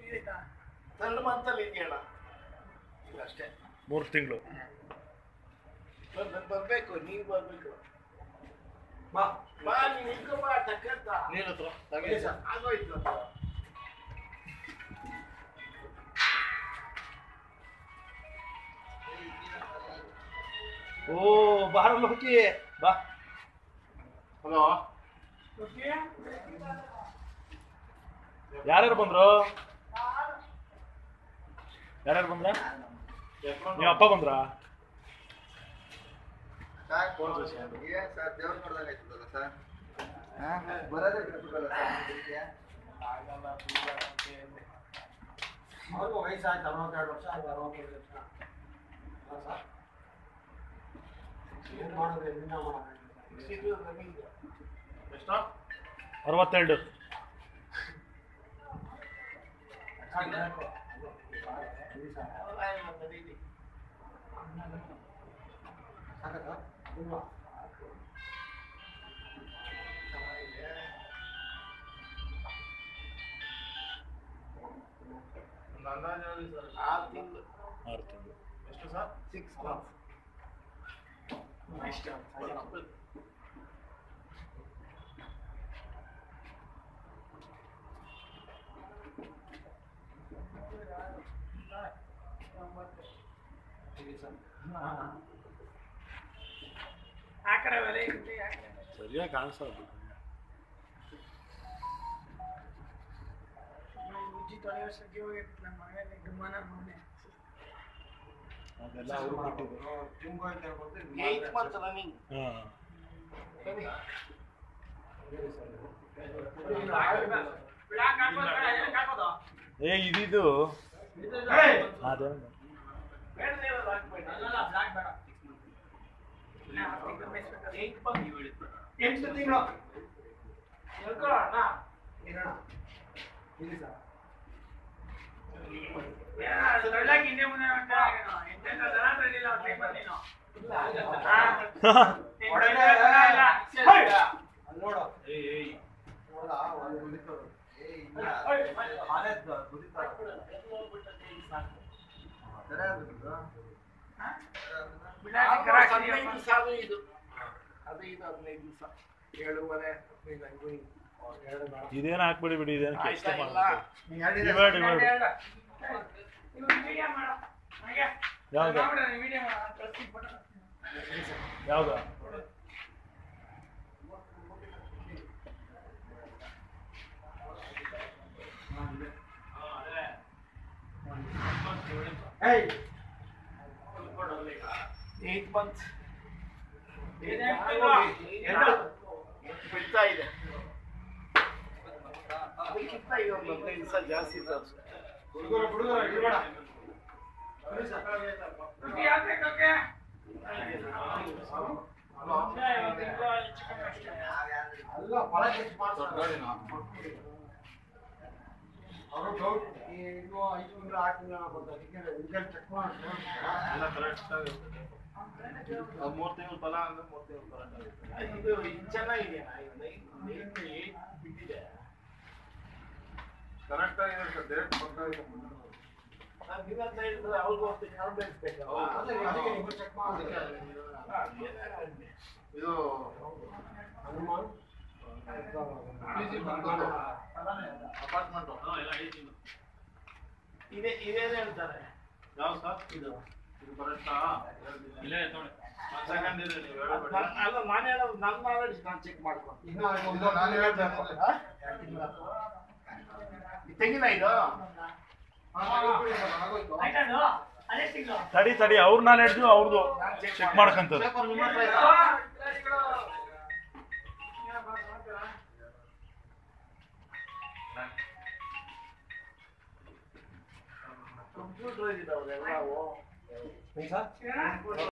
Third ಮಂತಲ್ಲಿ ಇದೆಯಲ್ಲ ಈಗ ಅಷ್ಟೇ ಮೂರು ತಿಂಗಳು ಬಂದ್- ಬರ್ಬೇಕು ನೀವು ಬರ್ಬೇಕು ಬಾ ಬಾ ನೀನು ಇಟ್ಕೊ ಬಾ ಟಕ್ಕಂತ ನೀನು ಹತ್ರ ಹೇಳಿ ಸರ್. ಆಗೋಯ್ತು ಓ ಬಾರಲ್ಲ ಹುಕ್ಕಿ ಬಾ ಹಲೋ ಯಾರ್ಯಾರು ಬಂದ್ರು ಯಾರ್ಯಾರು ಬಂದ್ರ ನೀವು ಅಪ್ಪ ಬಂದ್ರ ಏನ್ ಸರ್ ದೇವ್ರ ನೋಡ್ದಂಗ್ ಆಯ್ತದಲ್ಲ ಸರ್ ಹಾ? ಬರೋದೇ ಬಿಟ್ಬಿಡಲ್ಲ ಸರ್ ಇದಕ್ಕೆ? ಅವ್ರಿಗೂ ವಯಸ್ಸಾಯ್ತು ಅರವತ್ತೆರಡು ವರ್ಷ ಆಯ್ತು ಅರವತ್ತೈದು ವರ್ಷ ಅಲ್ಲ ಸರ್ ಏನ್ ಮಾಡೋದು ದಿನ ಮಾಡೋದು ಇದು ನಮಗೆ ಎಷ್ಟು ಅರವತ್ತೆರಡು ಸಾಕತ್ತಾ? ಇಲ್ವಾ? ಒಂದು ಅಂದಾಜು ಹೇಳಿ ಸರ್ ಆರು ತಿಂಗಳು ಆರು ತಿಂಗಳು ಎಷ್ಟು ಸರ್ ಸಿಕ್ಸ್ ಮಂತ್ಸ್ ಹೇಳಿ ಸರ್. ಸರಿಯಾಗಿ ಕಾಣಿಸೋದು ಅದೆಲ್ಲ ಅವ್ರು ಬಿಟ್ಟಿದ್ದು ಜಿಮ್ಗೆ ಹೋಗ್ತಾ ಇರ್ಬೋದು, ಇದು ಏಯ್ಟ್ ಮಾಡ್ತಾರೆ ಮಂತ್ ಸರ್. ರನ್ನಿಂಗ್ ಹಾಂ ಹೇಳಿ ಸರ್. ಏ ಇದಿದು ಏಯ್! ಅದೇ ಏಯ್ಟ್ ಮಂತ್ ಎಂಟು ತಿಂಗಳು ಇರೋಣ ಹೇಳಿ ಸರ್ ಅಲ್ಲಿ ನೋಡು ನೋಡ್ದಾ? ಒಂದು ಗುದಿತವ್ರು. ಏ, ಇಲ್ಲ. ಆನೆ ಗುದಿತಾರ. ಸರಿ ಆಗ್ಬಿಟ್ಟಿದ್ದು? ಹದಿನೈದು ದಿವಸ ಅದು ಇದು ಅದು ಇದು ಹದಿನೈದು ದಿವಸ ಏಳುವರೆ ಹದಿನೈದು ಹಂಗೂ ಹಿಂಗೆ. ಎರಡು ಬೇಡ. ಇದೇನು ಹಾಕ್ಬಿಡಿ ಬಿಡಿ ಇದೇನು ಕೆಷ್ಟ ಆಯ್ತಾ ಇಲ್ಲ? ನೀ ಎರಡು ಇದೆ. ಡಿವೈಡ್ ಡಿವೈಡ್ ಯಾವ್ದು ಯಾವ್ದು ಏಯ್! ಏಯ್ಟ್ ಮಂತ್ ಎರಡು. ಬಿಡ್ತಾ ಇದೆ ಅದಕ್ಕಿಂತ ಈಗ ಒಂದು ಹದಿನೈದು ದಿವಸ ಜಾಸ್ತಿ ಇದೆ ಅನ್ಸುತ್ತೆ. ಹುಡುಗರು ಹುಡುಗರು ಇಡ್ಬೇಡ. ಹೇಳಿ ಸರ್. ಅಲ್ಲ ಫಲ ಚೆಕ್ ಮಾಡ್ತಾರೆ ಅವರು ಡೌಟ್ ಇದು ಐದು ತಿಂಗಳು ಆರು ತಿಂಗಳು ಬರ್ತಾರೆ ಅದಕ್ಕೆ ರಿಸಲ್ಟ್ ಚೆಕ್ ಮಾಡಿ ಎಲ್ಲ ಕರೆಕ್ಟ್ ಆಗಿರ್ತದೆ ಮೂರು ತಿಂಗಳು ಫಲ ಅಂದ್ರೆ ಮೂರು ತಿಂಗಳು ಕರೆಕ್ಟ್ ಆಗುತ್ತೆ ಇದು ಇದು ಚೆನ್ನಾಗಿದೆ ಇದು eight- eight ಬಿಟ್ಟಿದೆ ಕರೆಕ್ಟ್ ಆಗಿದೆ ಸರ್ ಡೇಟ್ ಪಕ್ಕ ನಾನು ದಿನ ಅಂತ ಹೇಳಿದ್ರೆ ಅವ್ರಿಗೂ ಹೋಗ್ತೀನಿ ಅವ್ರು ಬೆಳೆಸ್ಬೇಕಲ್ಲ ಅದಕ್ಕೆ ನೀವು ಚೆಕ್ ಮಾಡಿ ಇದು ಹನುಮಾನ್ ಅಪಾರ್ಟ್ಮೆಂಟ್ ಇದೇ ಇದೇನು ಹೇಳ್ತಾರೆ ಯಾವ ಸರ್ ಇದು ಇದು ಕರೆಕ್ಟಾ ಇಲ್ಲೇ ತೊಗೊಳ್ಳಿ ಒಂದು ಸೆಕೆಂಡ್ ಇದೆ ನೀವು ಹೇಳಬೇಡಿ ನಾನ್- ಅಲ್ಲ ನಾನು ಹೇಳೋದು ನನ್ನ ನಾಲೆಡ್ಜ್ ನಾನು ಚೆಕ್ ಮಾಡ್ಕೊಂಡು ಇನ್ನು ಇದು ನಾನು ಹೇಳ್ಬೇಕು. ತೆಗಿನ ಇದು ತಡಿ ತಡಿ ಅವ್ರ ನಾಲೆಡ್ಜು ಅವ್ರದ್ದು ಚೆಕ್ ಮಾಡ್ಕಂತದ್ದು ಬೇಕಾದ್ರೆ ನಿಮ್ಮ ಹತ್ರ ಇದೆಯಾ? ಕಂಪ್ಯೂಟರ್ ಇದಾವೆ ಎಲ್ಲವೂ ಸರ್